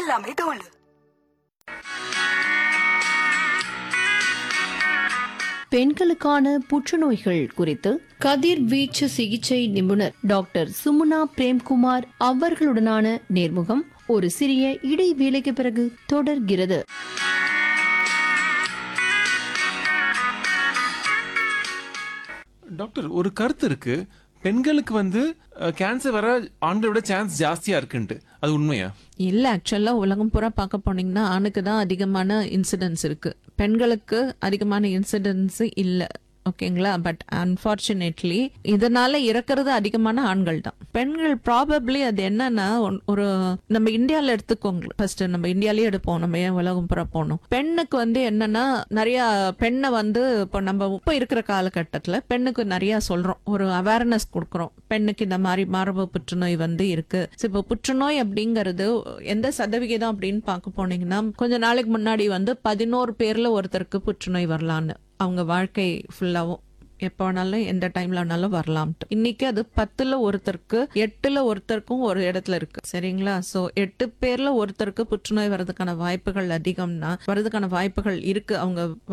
எல்லாமே தோல் பெண்களுக்கான புற்றுநோய்கள் குறித்து கதிர்வீச்சு சிகிச்சை நிபுணர் டாக்டர் சுமுனா பிரேம்குமார் அவர்களுடனான நேர்முகம் ஒரு சிறிய இடைவேளைக்கு பிறகு தொடர்கிறது டாக்டர் ஒரு கருத்து இருக்கு பெண்களுக்கு வந்து கேன்சர் வர ஆண்களை விட சான்ஸ் ஜாஸ்தியா இருக்குன்ட்டு அது உண்மையா இல்ல ஆக்சுவலா உலகம் பூரா பார்க்க போனீங்கன்னா ஆணுக்கு தான் அதிகமான இன்சிடென்ட்ஸ் இருக்கு பெண்களுக்கு அதிகமான இன்சிடென்ட்ஸ் இல்ல ஓகேங்களா பட் அன்பார்ச்சுனேட்லி இதனால இறக்குறது அதிகமான ஆண்கள் தான் பெண்கள் ப்ராபப்ளி அது என்னன்னா ஒன்- ஒரு நம்ம இந்தியால எடுத்துக்கோங்க ஃபர்ஸ்ட் நம்ம இந்தியாலயே எடுப்போம் நம்ம ஏன் உலகம் பூரா போனோம் பெண்ணுக்கு வந்து என்னன்னா நிறைய பெண்ணை வந்து இப்போ நம்ம இப்போ இருக்கிற காலகட்டத்துல பெண்ணுக்கு நிறைய சொல்றோம் ஒரு அவேர்னஸ் கொடுக்குறோம் பெண்ணுக்கு இந்த மாதிரி மார்பு புற்றுநோய் வந்து இருக்கு So, இப்போ புற்றுநோய் அப்படிங்கிறது எந்த சதவிகிதம் அப்படின்னு பார்க்க போனீங்கன்னா கொஞ்ச நாளைக்கு முன்னாடி வந்து பதினோரு பேர்ல ஒருத்தருக்கு புற்றுநோய் வரலான்னு அவங்க வாழ்க்கை ஃபுல்லாவும் எப்போ வேணாலும் எந்த டைம்ல வேணாலும் வரலாம்ட்டு இன்னைக்கு அது பத்துல ஒருத்தருக்கு எட்டுல ஒருத்தருக்கும் ஒரு இடத்துல இருக்கு சரிங்களா சோ எட்டு பேர்ல ஒருத்தருக்கு புற்றுநோய் வர்றதுக்கான வாய்ப்புகள் அதிகம்னா வர்றதுக்கான வாய்ப்புகள் இருக்கு அவங்க